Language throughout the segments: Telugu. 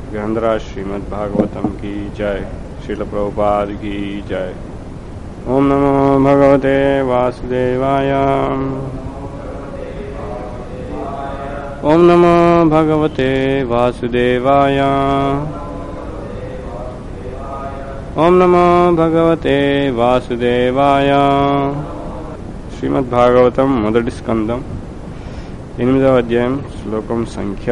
ग्रंथराज श्रीमद् भागवतम की जय शिल प्रभुपाद की जय ओम नमो भगवते वासुदेवाय ओम नमो भगवते वासुदेवाय ओम नमो भगवते వాసుదేవాయ శ్రీమద్ భాగవతం మొదటి స్కందం ఎనిమిదవ అధ్యాయం శ్లోకం సంఖ్య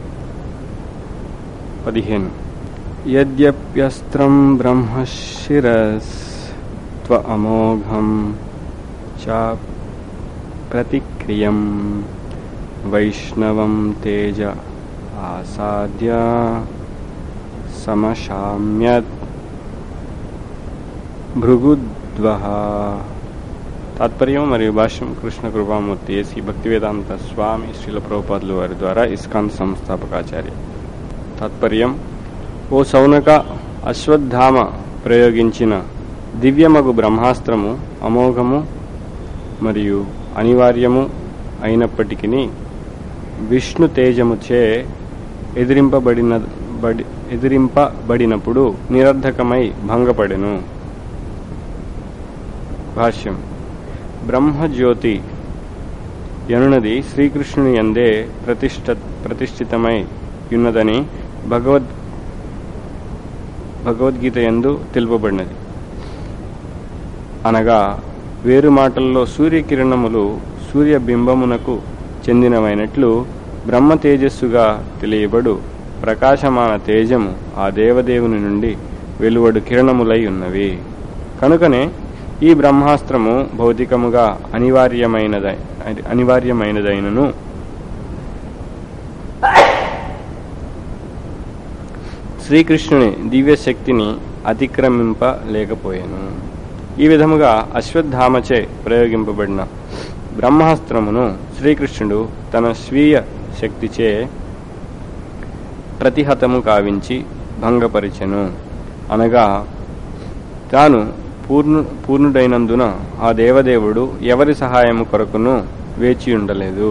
పదిహేను యద్యప్యస్త్రం బ్రహ్మశిరస్ త్వ అమోఘం చ ప్రతిక్రియం వైష్ణవం తేజ ఆసాద్య సమశామ్యత్ భృగుద్వహ తాత్పర్యం మరియు భాష్యం కృష్ణ కృపామూర్తి ఏసి భక్తివేదాంత స్వామి శ్రీల ప్రభుపాదులు వారి ద్వారా ఇస్కాన్ సంస్థాపకాచార్య తాత్పర్యం ఓ సౌనక అశ్వత్థామ ప్రయోగించిన దివ్యమగు బ్రహ్మాస్త్రము అమోఘము మరియు అనివార్యము అయినప్పటికీ విష్ణు తేజముచే ఎదిరింపబడిన బడి ఎదిరింపబడినప్పుడు నిరర్ధకమై భంగపడెను భాష్యం బ్రహ్మజ్యోతి యనునది శ్రీకృష్ణుని ఎందే ప్రతిష్ట ప్రతిష్ఠితమై ఉన్నదని భగవద్ భగవద్గీత ఎందు తెలుపబడినది అనగా వేరు మాటల్లో సూర్యకిరణములు సూర్యబింబమునకు చెందినవైనట్లు బ్రహ్మ తేజస్సుగా తెలియబడు ప్రకాశమాన తేజము ఆ దేవదేవుని నుండి వెలువడు కిరణములై ఉన్నవి కనుకనే ఈ బ్రహ్మాస్త్రము భౌతికముగా అనివార్యమైనద అనివార్యమైనదైనను శ్రీకృష్ణుని దివ్య శక్తిని అతిక్రమింపలేకపోయాను ఈ విధముగా అశ్వత్థామచే ప్రయోగింపబడిన బ్రహ్మాస్త్రమును శ్రీకృష్ణుడు తన స్వీయ శక్తిచే ప్రతిహతము కావించి భంగపరిచెను అనగా తాను పూర్ణు పూర్ణుడైనందున ఆ దేవదేవుడు ఎవరి సహాయము కొరకును వేచి ఉండలేదు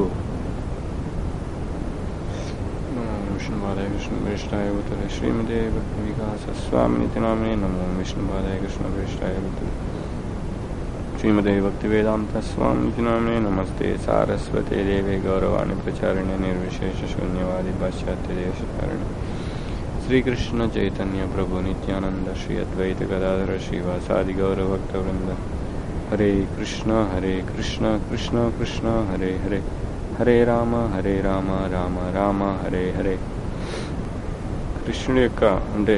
విష్ణుపాదాయ కృష్ణ ప్రేష్టాయ ఉత్తర శ్రీమదే భక్తి వికాస స్వామినితి నామినే నమో విష్ణుపాదాయ కృష్ణ ప్రేష్టాయ ఉత్తర శ్రీమదే భక్తి వేదాంత స్వామికి నామినే నమస్తే సారస్వతే దేవే గౌరవాణి ప్రచారిణి నిర్విశేష శూన్యవాది పాశ్చాత్య దేశకారిణి శ్రీకృష్ణ చైతన్య ప్రభు నిత్యానంద శ్రీ అద్వైత గదాధర శ్రీవాసాది గౌరభక్త వృంద హరే కృష్ణ హరే కృష్ణ కృష్ణ కృష్ణ హరే హరే హరే రామ హరే రామ రామ రామ హరే హరే కృష్ణుడి యొక్క అంటే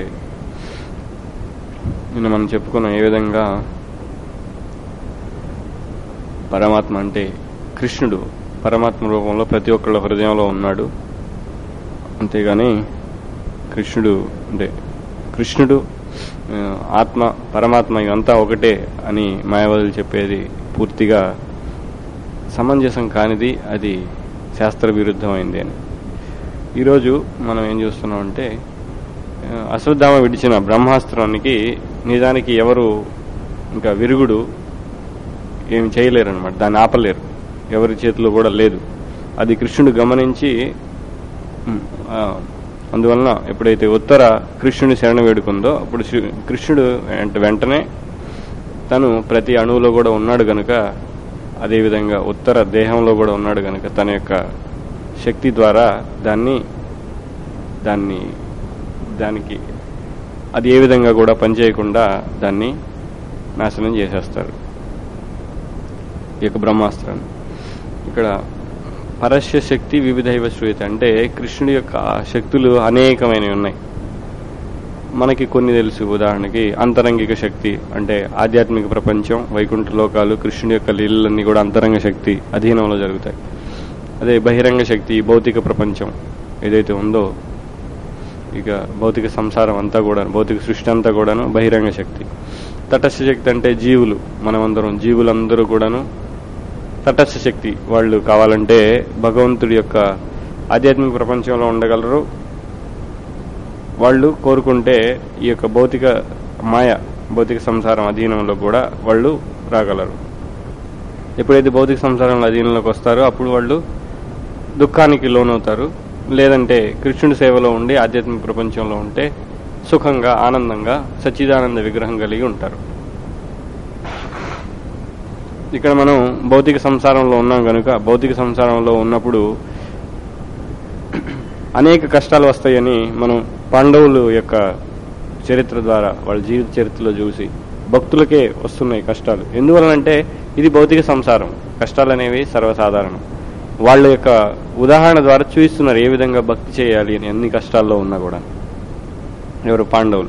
నిన్న మనం చెప్పుకున్నాం ఏ విధంగా పరమాత్మ అంటే కృష్ణుడు పరమాత్మ రూపంలో ప్రతి ఒక్కళ్ళ హృదయంలో ఉన్నాడు అంతేగాని కృష్ణుడు అంటే కృష్ణుడు ఆత్మ పరమాత్మ ఇదంతా ఒకటే అని మాయావదులు చెప్పేది పూర్తిగా సమంజసం కానిది అది శాస్త్ర విరుద్ధమైంది అని ఈరోజు మనం ఏం చూస్తున్నామంటే అశ్వత్థామ విడిచిన బ్రహ్మాస్త్రానికి నిజానికి ఎవరు ఇంకా విరుగుడు ఏమి చేయలేరు అనమాట దాన్ని ఆపలేరు ఎవరి చేతిలో కూడా లేదు అది కృష్ణుడు గమనించి అందువలన ఎప్పుడైతే ఉత్తర కృష్ణుని శరణ వేడుకుందో అప్పుడు కృష్ణుడు వెంటనే తను ప్రతి అణువులో కూడా ఉన్నాడు గనుక అదేవిధంగా ఉత్తర దేహంలో కూడా ఉన్నాడు గనుక తన యొక్క శక్తి ద్వారా దాన్ని దాన్ని దానికి అది ఏ విధంగా కూడా పనిచేయకుండా దాన్ని నాశనం చేసేస్తారు ఈ యొక్క బ్రహ్మాస్త్రాన్ని ఇక్కడ పరస్య శక్తి వివిధైవ శ్రూయత అంటే కృష్ణుడి యొక్క శక్తులు అనేకమైనవి ఉన్నాయి మనకి కొన్ని తెలుసు ఉదాహరణకి అంతరంగిక శక్తి అంటే ఆధ్యాత్మిక ప్రపంచం వైకుంఠ లోకాలు కృష్ణుడి యొక్క లీలలన్నీ కూడా అంతరంగ శక్తి అధీనంలో జరుగుతాయి అదే బహిరంగ శక్తి భౌతిక ప్రపంచం ఏదైతే ఉందో ఇక భౌతిక సంసారం అంతా కూడా భౌతిక సృష్టి అంతా కూడాను బహిరంగ శక్తి తటస్థ శక్తి అంటే జీవులు మనమందరం జీవులందరూ కూడాను తటస్థ శక్తి వాళ్ళు కావాలంటే భగవంతుడి యొక్క ఆధ్యాత్మిక ప్రపంచంలో ఉండగలరు వాళ్ళు కోరుకుంటే ఈ యొక్క భౌతిక మాయ భౌతిక సంసారం అధీనంలో కూడా వాళ్ళు రాగలరు ఎప్పుడైతే భౌతిక సంసారంలో అధీనంలోకి వస్తారో అప్పుడు వాళ్ళు దుఃఖానికి లోనవుతారు లేదంటే కృష్ణుడి సేవలో ఉండి ఆధ్యాత్మిక ప్రపంచంలో ఉంటే సుఖంగా ఆనందంగా సచ్చిదానంద విగ్రహం కలిగి ఉంటారు ఇక్కడ మనం భౌతిక సంసారంలో ఉన్నాం కనుక భౌతిక సంసారంలో ఉన్నప్పుడు అనేక కష్టాలు వస్తాయని మనం పాండవులు యొక్క చరిత్ర ద్వారా వాళ్ళ జీవిత చరిత్రలో చూసి భక్తులకే వస్తున్నాయి కష్టాలు ఎందువలనంటే ఇది భౌతిక సంసారం కష్టాలు అనేవి సర్వసాధారణం వాళ్ళ యొక్క ఉదాహరణ ద్వారా చూపిస్తున్నారు ఏ విధంగా భక్తి చేయాలి అని అన్ని కష్టాల్లో ఉన్నా కూడా ఎవరు పాండవులు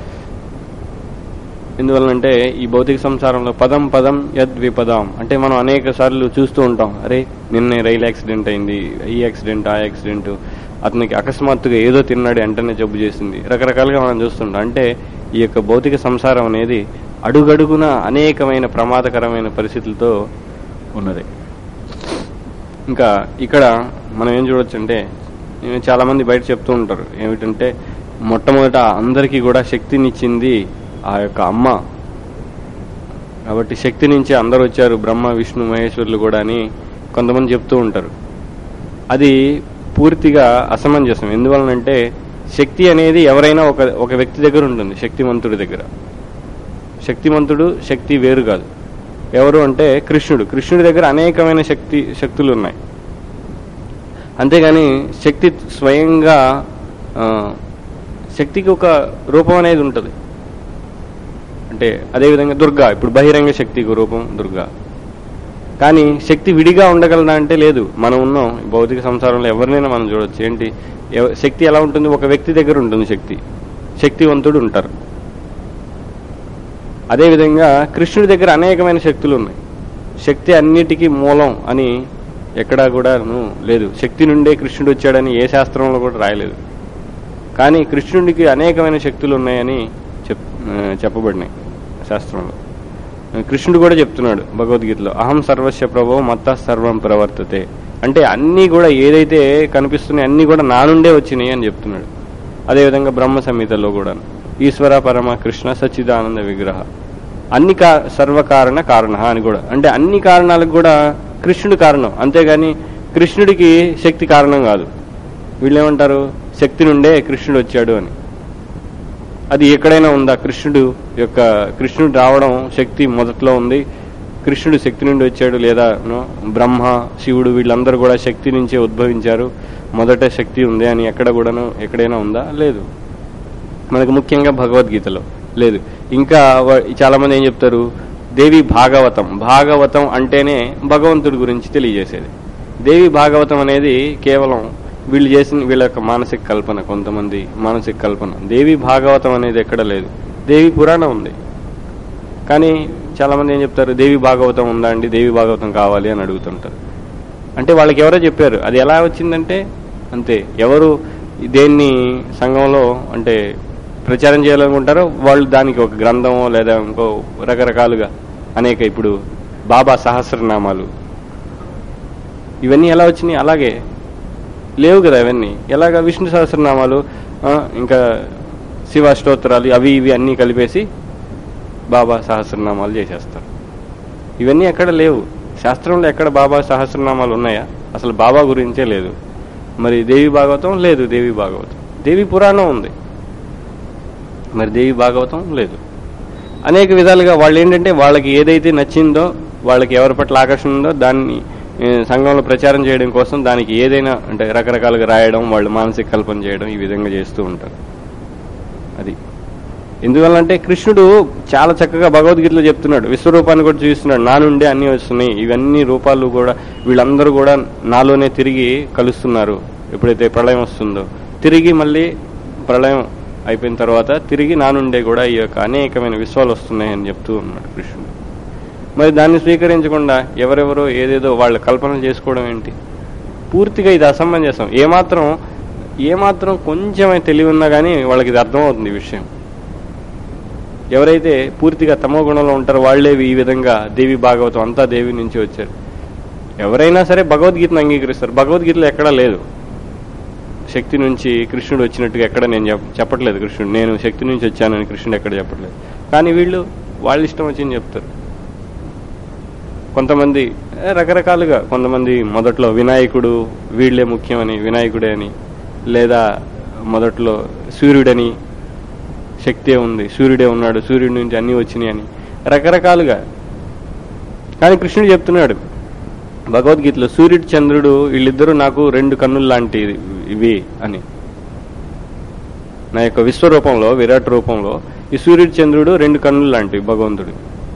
ఎందువలనంటే ఈ భౌతిక సంసారంలో పదం పదం యద్ విపదం అంటే మనం అనేక సార్లు చూస్తూ ఉంటాం అరే నిన్నే రైలు యాక్సిడెంట్ అయింది ఈ యాక్సిడెంట్ ఆ యాక్సిడెంట్ అతనికి అకస్మాత్తుగా ఏదో తిన్నాడు వెంటనే జబ్బు చేసింది రకరకాలుగా మనం చూస్తుంటాం అంటే ఈ యొక్క భౌతిక సంసారం అనేది అడుగడుగున అనేకమైన ప్రమాదకరమైన పరిస్థితులతో ఉన్నది ఇంకా ఇక్కడ మనం ఏం చూడొచ్చు అంటే చాలా మంది బయట చెప్తూ ఉంటారు ఏమిటంటే మొట్టమొదట అందరికీ కూడా శక్తినిచ్చింది ఆ యొక్క అమ్మ కాబట్టి శక్తి నుంచి అందరూ వచ్చారు బ్రహ్మ విష్ణు మహేశ్వరులు కూడా అని కొంతమంది చెప్తూ ఉంటారు అది పూర్తిగా అసమంజసం ఎందువలనంటే శక్తి అనేది ఎవరైనా ఒక ఒక వ్యక్తి దగ్గర ఉంటుంది శక్తిమంతుడి దగ్గర శక్తిమంతుడు శక్తి వేరు కాదు ఎవరు అంటే కృష్ణుడు కృష్ణుడి దగ్గర అనేకమైన శక్తి శక్తులు ఉన్నాయి అంతేగాని శక్తి స్వయంగా ఆ, శక్తికి ఒక రూపం అనేది ఉంటుంది అంటే అదేవిధంగా దుర్గా ఇప్పుడు బహిరంగ శక్తికి రూపం దుర్గా కానీ శక్తి విడిగా ఉండగలదా అంటే లేదు మనం ఉన్నాం ఈ భౌతిక సంసారంలో ఎవరినైనా మనం చూడొచ్చు ఏంటి ఎవ- శక్తి ఎలా ఉంటుంది ఒక వ్యక్తి దగ్గర ఉంటుంది శక్తి శక్తివంతుడు ఉంటారు అదేవిధంగా కృష్ణుడి దగ్గర అనేకమైన శక్తులు ఉన్నాయి శక్తి అన్నిటికీ మూలం అని ఎక్కడా కూడాను లేదు శక్తి నుండే కృష్ణుడు వచ్చాడని ఏ శాస్త్రంలో కూడా రాయలేదు కానీ కృష్ణుడికి అనేకమైన శక్తులు ఉన్నాయని చెప్ ఆ, చెప్పబడినాయి శాస్త్రంలో కృష్ణుడు కూడా చెప్తున్నాడు భగవద్గీతలో అహం సర్వస్య ప్రభో మత్త సర్వం ప్రవర్తతే అంటే అన్నీ కూడా ఏదైతే కనిపిస్తున్నాయి అన్నీ కూడా నా నుండే వచ్చినాయి అని చెప్తున్నాడు అదేవిధంగా బ్రహ్మ సంహితలో కూడా ఈశ్వర పరమ కృష్ణ సచ్చిదానంద విగ్రహ అన్ని కా సర్వకారణ కారణ అని కూడా అంటే అన్ని కారణాలకు కూడా కృష్ణుడు కారణం అంతేగాని కృష్ణుడికి శక్తి కారణం కాదు వీళ్ళు ఏమంటారు శక్తి నుండే కృష్ణుడు వచ్చాడు అని అది ఎక్కడైనా ఉందా కృష్ణుడు యొక్క కృష్ణుడు రావడం శక్తి మొదట్లో ఉంది కృష్ణుడు శక్తి నుండి వచ్చాడు లేదా నో, బ్రహ్మ శివుడు వీళ్ళందరూ కూడా శక్తి నుంచే ఉద్భవించారు మొదట శక్తి ఉంది అని ఎక్కడ కూడాను ఎక్కడైనా ఉందా లేదు మనకు ముఖ్యంగా భగవద్గీతలో లేదు ఇంకా వ- చాలా మంది ఏం చెప్తారు దేవి భాగవతం భాగవతం అంటేనే భగవంతుడి గురించి తెలియజేసేది దేవి భాగవతం అనేది కేవలం వీళ్ళు చేసిన వీళ్ళ యొక్క మానసిక కల్పన కొంతమంది మానసిక కల్పన దేవి భాగవతం అనేది ఎక్కడ లేదు దేవి పురాణం ఉంది కానీ చాలా మంది ఏం చెప్తారు దేవి భాగవతం ఉందా అండి దేవి భాగవతం కావాలి అని అడుగుతుంటారు అంటే వాళ్ళకి ఎవరో చెప్పారు అది ఎలా వచ్చిందంటే అంతే ఎవరు దేన్ని సంఘంలో అంటే ప్రచారం చేయాలనుకుంటారో వాళ్ళు దానికి ఒక గ్రంథమో లేదా ఇంకో రకరకాలుగా అనేక ఇప్పుడు బాబా సహస్రనామాలు ఇవన్నీ ఎలా వచ్చినాయి అలాగే లేవు కదా ఇవన్నీ ఎలాగ విష్ణు సహస్రనామాలు ఆ, ఇంకా శివ స్తోత్రాలు అవి ఇవి అన్నీ కలిపేసి బాబా సహస్రనామాలు చేసేస్తారు ఇవన్నీ ఎక్కడ లేవు శాస్త్రంలో ఎక్కడ బాబా సహస్రనామాలు ఉన్నాయా అసలు బాబా గురించే లేదు మరి దేవి భాగవతం లేదు దేవి భాగవతం దేవి పురాణం ఉంది మరి దేవి భాగవతం లేదు అనేక విధాలుగా వాళ్ళు ఏంటంటే వాళ్ళకి ఏదైతే నచ్చిందో వాళ్ళకి ఎవరి పట్ల ఆకర్షణ ఉందో దాన్ని ఏ, సంఘంలో ప్రచారం చేయడం కోసం దానికి ఏదైనా అంటే రకరకాలుగా రాయడం వాళ్ళు మానసిక కల్పన చేయడం ఈ విధంగా చేస్తూ ఉంటారు అది ఎందువల్లంటే కృష్ణుడు చాలా చక్కగా భగవద్గీతలో చెప్తున్నాడు విశ్వరూపాన్ని కూడా చూపిస్తున్నాడు నా నుండే అన్ని వస్తున్నాయి ఇవన్నీ రూపాలు కూడా వీళ్ళందరూ కూడా నాలోనే తిరిగి కలుస్తున్నారు ఎప్పుడైతే ప్రళయం వస్తుందో తిరిగి మళ్ళీ ప్రళయం అయిపోయిన తర్వాత తిరిగి నా నుండే కూడా ఈ యొక్క అనేకమైన విశ్వాలు వస్తున్నాయని చెప్తూ ఉన్నాడు కృష్ణుడు మరి దాన్ని స్వీకరించకుండా ఎవరెవరో ఏదేదో వాళ్ళ కల్పనలు చేసుకోవడం ఏంటి పూర్తిగా ఇది అసమంజసం ఏమాత్రం ఏమాత్రం కొంచెమే తెలివి ఉన్నా కానీ వాళ్ళకి ఇది అర్థమవుతుంది ఈ విషయం ఎవరైతే పూర్తిగా తమో గుణంలో ఉంటారో వాళ్ళే ఈ విధంగా దేవి భాగవతం అంతా దేవి నుంచి వచ్చారు ఎవరైనా సరే భగవద్గీతను అంగీకరిస్తారు భగవద్గీతలో ఎక్కడా లేదు శక్తి నుంచి కృష్ణుడు వచ్చినట్టుగా ఎక్కడ నేను చెప్- చెప్పట్లేదు కృష్ణుడు నేను శక్తి నుంచి వచ్చానని కృష్ణుడు ఎక్కడ చెప్పట్లేదు కానీ వీళ్ళు వాళ్ళ ఇష్టం వచ్చింది చెప్తారు కొంతమంది ఏ, రకరకాలుగా కొంతమంది మొదట్లో వినాయకుడు వీళ్ళే ముఖ్యమని వినాయకుడే అని లేదా మొదట్లో సూర్యుడని శక్తే ఉంది సూర్యుడే ఉన్నాడు సూర్యుడి నుంచి అన్నీ వచ్చినాయి అని రకరకాలుగా కానీ కృష్ణుడు చెప్తున్నాడు భగవద్గీతలో సూర్యుడు చంద్రుడు వీళ్ళిద్దరూ నాకు రెండు కన్నులు లాంటి ఇవి అని నా యొక్క విశ్వరూపంలో విరాట్ రూపంలో ఈ సూర్యుడు చంద్రుడు రెండు కన్నులు లాంటివి భగవంతుడు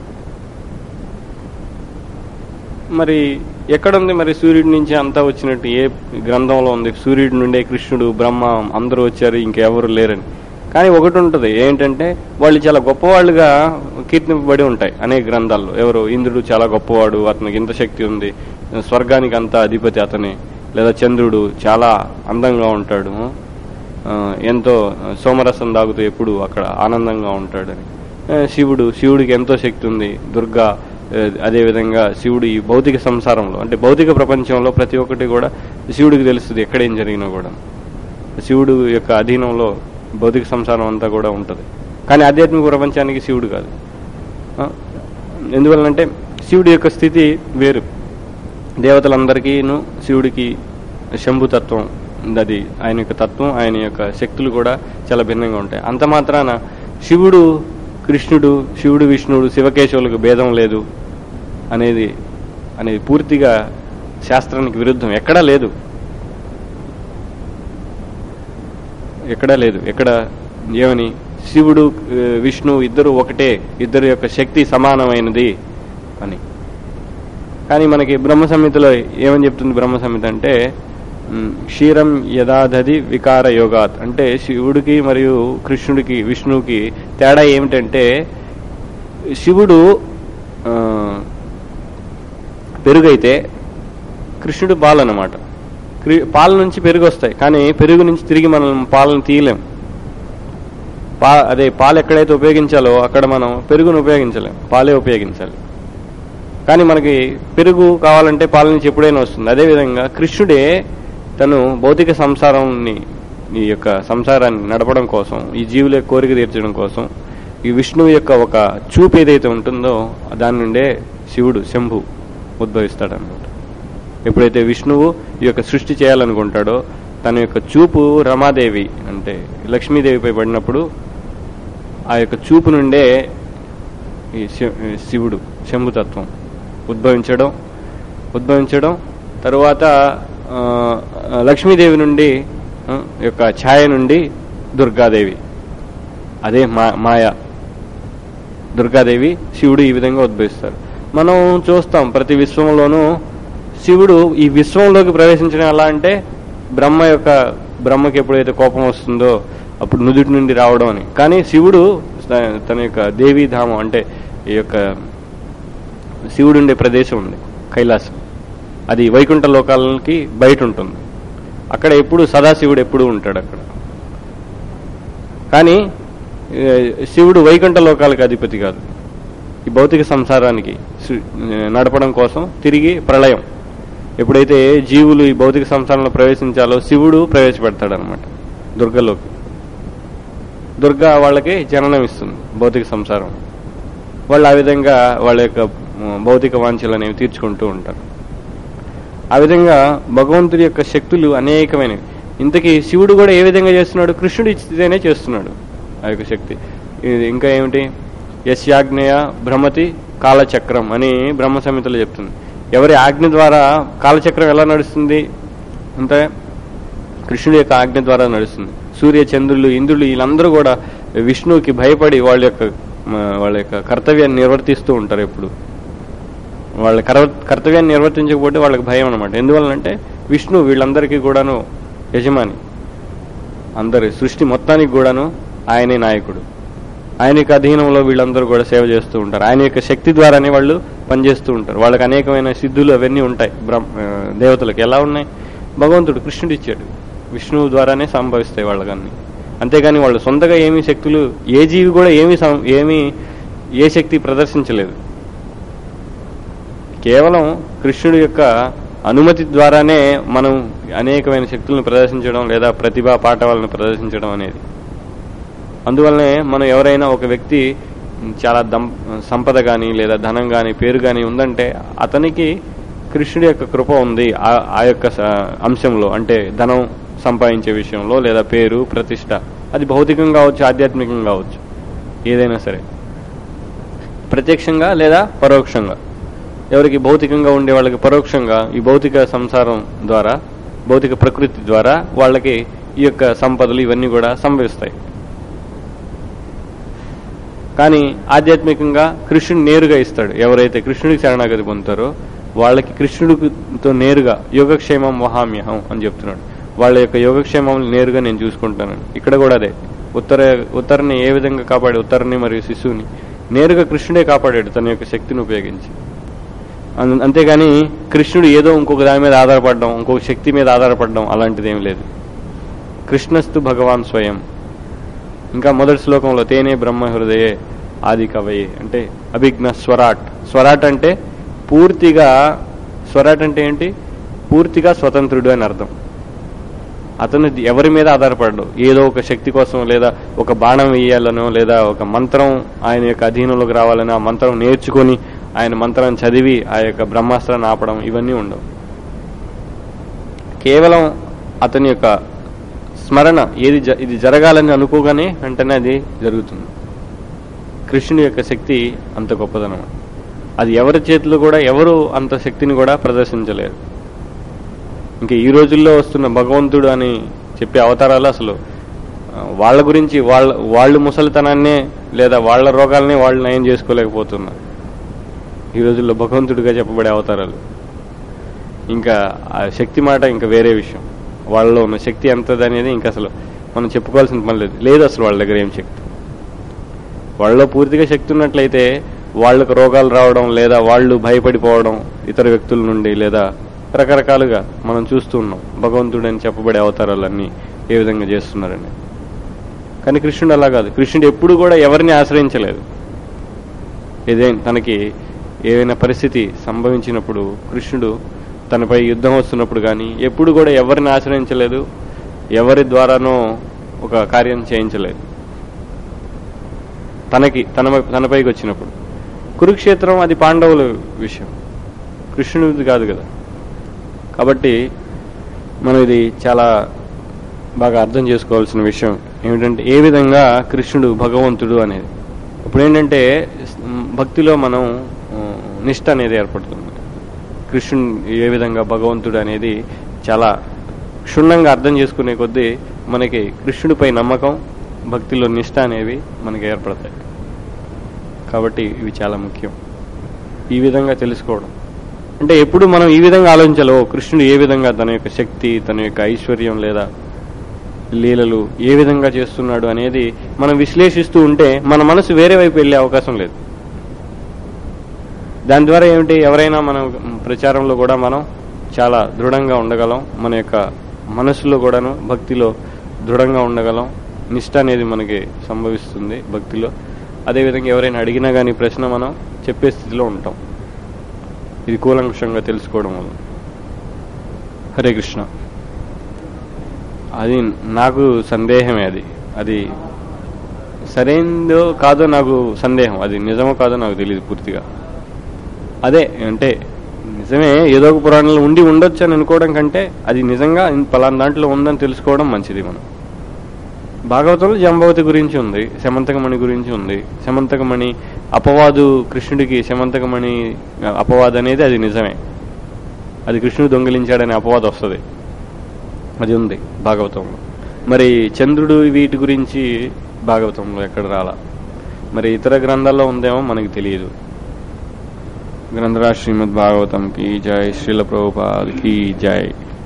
మరి ఎక్కడుంది మరి సూర్యుడి నుంచి అంతా వచ్చినట్టు ఏ గ్రంథంలో ఉంది సూర్యుడి నుండే కృష్ణుడు బ్రహ్మ అందరూ వచ్చారు ఇంకెవరు లేరని కానీ ఒకటి ఉంటుంది ఏంటంటే వాళ్ళు చాలా గొప్పవాళ్ళుగా కీర్తింపబడి ఉంటాయి అనేక గ్రంథాల్లో ఎవరు ఇంద్రుడు చాలా గొప్పవాడు అతనికి ఇంత శక్తి ఉంది స్వర్గానికి అంత అధిపతి అతనే లేదా చంద్రుడు చాలా అందంగా ఉంటాడు ఆ, ఎంతో సోమరసం తాగుతూ ఎప్పుడు అక్కడ ఆనందంగా ఉంటాడని ఆ, శివుడు శివుడికి ఎంతో శక్తి ఉంది దుర్గా ఆ, అదేవిధంగా శివుడు ఈ భౌతిక సంసారంలో అంటే భౌతిక ప్రపంచంలో ప్రతి ఒక్కటి కూడా శివుడికి తెలుస్తుంది ఎక్కడేం జరిగినా కూడా శివుడు యొక్క అధీనంలో భౌతిక సంసారం అంతా కూడా ఉంటుంది కానీ ఆధ్యాత్మిక ప్రపంచానికి శివుడు కాదు ఆ, ఎందువల్లంటే శివుడి యొక్క స్థితి వేరు దేవతలందరికీను శివుడికి శంభుతత్వం అది ఆయన యొక్క తత్వం ఆయన యొక్క శక్తులు కూడా చాలా భిన్నంగా ఉంటాయి అంత మాత్రాన శివుడు కృష్ణుడు శివుడు విష్ణువుడు శివకేశవులకు భేదం లేదు అనేది అనేది పూర్తిగా శాస్త్రానికి విరుద్ధం ఎక్కడా లేదు ఎక్కడా లేదు ఎక్కడ ఏమని శివుడు ఆ, విష్ణు ఇద్దరు ఒకటే ఇద్దరు యొక్క శక్తి సమానమైనది అని కానీ మనకి బ్రహ్మ సంహితలో ఏమని చెప్తుంది బ్రహ్మ సంహిత అంటే ఉమ్, క్షీరం యథాదధి వికార యోగాత్ అంటే శివుడికి మరియు కృష్ణుడికి విష్ణువుకి తేడా ఏమిటంటే శివుడు ఆ, పెరుగైతే కృష్ణుడు పాలు అన్నమాట క్రి- పాల నుంచి పెరుగు వస్తాయి కానీ పెరుగు నుంచి తిరిగి మనం పాలను తీయలేం పా అదే పాలు ఎక్కడైతే ఉపయోగించాలో అక్కడ మనం పెరుగును ఉపయోగించలేం పాలే ఉపయోగించాలి కానీ మనకి పెరుగు కావాలంటే పాల నుంచి ఎప్పుడైనా వస్తుంది అదేవిధంగా కృష్ణుడే తను భౌతిక సంసారాన్ని ఈ యొక్క సంసారాన్ని నడపడం కోసం ఈ జీవుల యొక్క కోరిక తీర్చడం కోసం ఈ విష్ణువు యొక్క ఒక చూపు ఏదైతే ఉంటుందో దాని నుండే శివుడు శంభు ఉద్భవిస్తాడనమాట ఎప్పుడైతే విష్ణువు ఈ యొక్క సృష్టి చేయాలనుకుంటాడో తన యొక్క చూపు రమాదేవి అంటే లక్ష్మీదేవిపై పడినప్పుడు ఆ యొక్క చూపు నుండే ఈ శి- శివుడు శంభుతత్వం ఉద్భవించడం ఉద్భవించడం తరువాత ఆ, లక్ష్మీదేవి నుండి ఆ, యొక్క ఛాయ నుండి దుర్గాదేవి అదే మా మాయ దుర్గాదేవి శివుడు ఈ విధంగా ఉద్భవిస్తారు మనం చూస్తాం ప్రతి విశ్వంలోనూ శివుడు ఈ విశ్వంలోకి ప్రవేశించడం ఎలా అంటే బ్రహ్మ యొక్క బ్రహ్మకి ఎప్పుడైతే కోపం వస్తుందో అప్పుడు నుదుటి నుండి రావడం అని కానీ శివుడు త- తన యొక్క దేవీధామం అంటే ఈ యొక్క శివుడు ఉండే ప్రదేశం ఉంది కైలాసం అది వైకుంఠ లోకాలకి బయట ఉంటుంది అక్కడ ఎప్పుడు సదాశివుడు ఎప్పుడు ఉంటాడు అక్కడ కానీ ఏ, శివుడు వైకుంఠ లోకాలకు అధిపతి కాదు ఈ భౌతిక సంసారానికి సు- నడపడం కోసం తిరిగి ప్రళయం ఎప్పుడైతే జీవులు ఈ భౌతిక సంసారంలో ప్రవేశించాలో శివుడు ప్రవేశపెడతాడనమాట దుర్గలోకి దుర్గా వాళ్ళకి జననం ఇస్తుంది భౌతిక సంసారం వాళ్ళు ఆ విధంగా వాళ్ళ యొక్క ఉమ్, భౌతిక వాంఛలు అనేవి తీర్చుకుంటూ ఉంటారు ఆ విధంగా భగవంతుడి యొక్క శక్తులు అనేకమైనవి ఇంతకీ శివుడు కూడా ఏ విధంగా చేస్తున్నాడు కృష్ణుడు ఇచ్చితేనే చేస్తున్నాడు ఆ యొక్క శక్తి ఇది ఇంకా ఏమిటి యస్యాగ్నేయ భ్రమతి కాలచక్రం అని బ్రహ్మ సంహితలో చెప్తుంది ఎవరి ఆజ్ఞ ద్వారా కాలచక్రం ఎలా నడుస్తుంది అంటే కృష్ణుడి యొక్క ఆజ్ఞ ద్వారా నడుస్తుంది సూర్య చంద్రులు ఇంద్రులు వీళ్ళందరూ కూడా విష్ణువుకి భయపడి వాళ్ళ యొక్క మ, వాళ్ళ యొక్క కర్తవ్యాన్ని నిర్వర్తిస్తూ ఉంటారు ఎప్పుడు వాళ్ళ కర్వ- కర్తవ్యాన్ని నిర్వర్తించకపోతే వాళ్ళకి భయం అనమాట ఎందువల్లంటే విష్ణు వీళ్ళందరికీ కూడాను యజమాని అందరి సృష్టి మొత్తానికి కూడాను ఆయనే నాయకుడు ఆయన యొక్క అధీనంలో వీళ్ళందరూ కూడా సేవ చేస్తూ ఉంటారు ఆయన యొక్క శక్తి ద్వారానే వాళ్ళు పనిచేస్తూ ఉంటారు వాళ్ళకి అనేకమైన సిద్ధులు అవన్నీ ఉంటాయి బ్రహ్మ ఆ, దేవతలకు ఎలా ఉన్నాయి భగవంతుడు కృష్ణుడు ఇచ్చాడు విష్ణువు ద్వారానే సంభవిస్తాయి వాళ్ళకన్నీ అంతేగాని వాళ్ళు సొంతగా ఏమీ శక్తులు ఏ జీవి కూడా ఏమీ సం- ఏమీ ఏ శక్తి ప్రదర్శించలేదు కేవలం కృష్ణుడి యొక్క అనుమతి ద్వారానే మనం అనేకమైన శక్తులను ప్రదర్శించడం లేదా ప్రతిభా పాఠవాలను ప్రదర్శించడం అనేది అందువల్లనే మనం ఎవరైనా ఒక వ్యక్తి చాలా దం సంపద కానీ లేదా ధనం కానీ పేరు కానీ ఉందంటే అతనికి కృష్ణుడి యొక్క కృప ఉంది ఆ- ఆ యొక్క స- అంశంలో అంటే ధనం సంపాదించే విషయంలో లేదా పేరు ప్రతిష్ట అది భౌతికం కావచ్చు ఆధ్యాత్మికం కావచ్చు ఏదైనా సరే ప్రత్యక్షంగా లేదా పరోక్షంగా ఎవరికి భౌతికంగా ఉండే వాళ్ళకి పరోక్షంగా ఈ భౌతిక సంసారం ద్వారా భౌతిక ప్రకృతి ద్వారా వాళ్ళకి ఈ యొక్క సంపదలు ఇవన్నీ కూడా సంభవిస్తాయి కానీ ఆధ్యాత్మికంగా కృష్ణుడు నేరుగా ఇస్తాడు ఎవరైతే కృష్ణుడికి శరణాగతి పొందుతారో వాళ్ళకి కృష్ణుడితో నేరుగా యోగక్షేమం వహామ్యహం అని చెప్తున్నాడు వాళ్ళ యొక్క యోగక్షేమం నేరుగా నేను చూసుకుంటానని ఇక్కడ కూడా అదే ఉత్తర ఉత్తరని ఏ విధంగా కాపాడి ఉత్తరని మరియు శిశువుని నేరుగా కృష్ణుడే కాపాడాడు తన యొక్క శక్తిని ఉపయోగించి అన్- అంతేగాని కృష్ణుడు ఏదో ఇంకొక దాని మీద ఆధారపడడం ఇంకొక శక్తి మీద ఆధారపడడం అలాంటిది ఏం లేదు కృష్ణస్తు భగవాన్ స్వయం ఇంకా మొదటి శ్లోకంలో తేనే బ్రహ్మ హృదయే ఆది కవయే అంటే అభిజ్ఞ స్వరాట్ స్వరాట్ అంటే పూర్తిగా స్వరాట్ అంటే ఏంటి పూర్తిగా స్వతంత్రుడు అని అర్థం అతను ఎవరి మీద ఆధారపడడు ఏదో ఒక శక్తి కోసం లేదా ఒక బాణం వేయాలనో లేదా ఒక మంత్రం ఆయన యొక్క అధీనంలోకి రావాలని ఆ మంత్రం నేర్చుకొని ఆయన మంత్రం చదివి ఆ యొక్క బ్రహ్మాస్త్రాన్ని ఆపడం ఇవన్నీ ఉండవు కేవలం అతని యొక్క స్మరణ ఏది జ- ఇది జరగాలని అనుకోగానే వెంటనే అది జరుగుతుంది కృష్ణుని యొక్క శక్తి అంత గొప్పదనం అది ఎవరి చేతిలో కూడా ఎవరు అంత శక్తిని కూడా ప్రదర్శించలేరు ఇంకా ఈ రోజుల్లో వస్తున్న భగవంతుడు అని చెప్పే అవతారాలు అసలు ఆ, వాళ్ళ గురించి వాళ్ళ వాళ్ళు ముసలితనాన్నే లేదా వాళ్ళ రోగాలనే వాళ్ళు నయం చేసుకోలేకపోతున్నారు ఈ రోజుల్లో భగవంతుడిగా చెప్పబడే అవతారాలు ఇంకా ఆ శక్తి మాట ఇంకా వేరే విషయం వాళ్ళలో ఉన్న శక్తి ఎంతది అనేది ఇంకా అసలు మనం చెప్పుకోవాల్సిన పని లేదు లేదు అసలు వాళ్ళ దగ్గర ఏం శక్తి వాళ్ళలో పూర్తిగా శక్తి ఉన్నట్లయితే వాళ్ళకు రోగాలు రావడం లేదా వాళ్ళు భయపడిపోవడం ఇతర వ్యక్తుల నుండి లేదా రకరకాలుగా మనం చూస్తూ ఉన్నాం భగవంతుడు అని చెప్పబడే అవతారాలన్నీ ఏ విధంగా చేస్తున్నారని కానీ కృష్ణుడు అలా కాదు కృష్ణుడు ఎప్పుడు కూడా ఎవరిని ఆశ్రయించలేదు ఏదే తనకి ఏదైనా పరిస్థితి సంభవించినప్పుడు కృష్ణుడు తనపై యుద్ధం వస్తున్నప్పుడు కానీ ఎప్పుడు కూడా ఎవరిని ఆశ్రయించలేదు ఎవరి ద్వారానో ఒక కార్యం చేయించలేదు తనకి తన తనపైకి వచ్చినప్పుడు కురుక్షేత్రం అది పాండవుల విషయం కృష్ణుడిది కాదు కదా కాబట్టి మనం ఇది చాలా బాగా అర్థం చేసుకోవాల్సిన విషయం ఏమిటంటే ఏ విధంగా కృష్ణుడు భగవంతుడు అనేది ఇప్పుడు ఏంటంటే మ్, భక్తిలో మనం ఆ, నిష్ట అనేది ఏర్పడుతుంది కృష్ణుడు ఏ విధంగా భగవంతుడు అనేది చాలా క్షుణ్ణంగా అర్థం చేసుకునే కొద్దీ మనకి కృష్ణుడిపై నమ్మకం భక్తిలో నిష్ట అనేవి మనకి ఏర్పడతాయి కాబట్టి ఇవి చాలా ముఖ్యం ఈ విధంగా తెలుసుకోవడం అంటే ఎప్పుడు మనం ఈ విధంగా ఆలోచించాలో కృష్ణుడు ఏ విధంగా తన యొక్క శక్తి తన యొక్క ఐశ్వర్యం లేదా లీలలు ఏ విధంగా చేస్తున్నాడు అనేది మనం విశ్లేషిస్తూ ఉంటే మన మనసు వేరే వైపు వెళ్ళే అవకాశం లేదు దాని ద్వారా ఏమిటి ఎవరైనా మనం ప్రచారంలో కూడా మనం చాలా దృఢంగా ఉండగలం మన యొక్క మనసులో కూడాను భక్తిలో దృఢంగా ఉండగలం నిష్ట అనేది మనకి సంభవిస్తుంది భక్తిలో అదేవిధంగా ఎవరైనా అడిగినా కానీ ప్రశ్న మనం చెప్పే స్థితిలో ఉంటాం ఇది కూలంకుషంగా తెలుసుకోవడం వల్ల హరే కృష్ణ అది నాకు సందేహమే అది అది సరైందో కాదో నాకు సందేహం అది నిజమో కాదో నాకు తెలియదు పూర్తిగా అదే అంటే నిజమే ఏదో ఒక పురాణంలో ఉండి ఉండొచ్చు అని అనుకోవడం కంటే అది నిజంగా ఇన్ పలానా దాంట్లో ఉందని తెలుసుకోవడం మంచిది మనం భాగవతంలో జంబవతి గురించి ఉంది శమంతకమణి గురించి ఉంది శమంతకమణి అపవాదు కృష్ణుడికి శమంతకమణి అపవాదు అనేది అది నిజమే అది కృష్ణుడు దొంగిలించాడనే అపవాదు వస్తుంది అది ఉంది భాగవతంలో మరి చంద్రుడు వీటి గురించి భాగవతంలో ఎక్కడ రాలా మరి ఇతర గ్రంథాల్లో ఉందేమో మనకి తెలియదు గ్రంథరాజ్ శ్రీమద్ భాగవతం కి జై శ్రీల ప్రభుపాద్ కి జై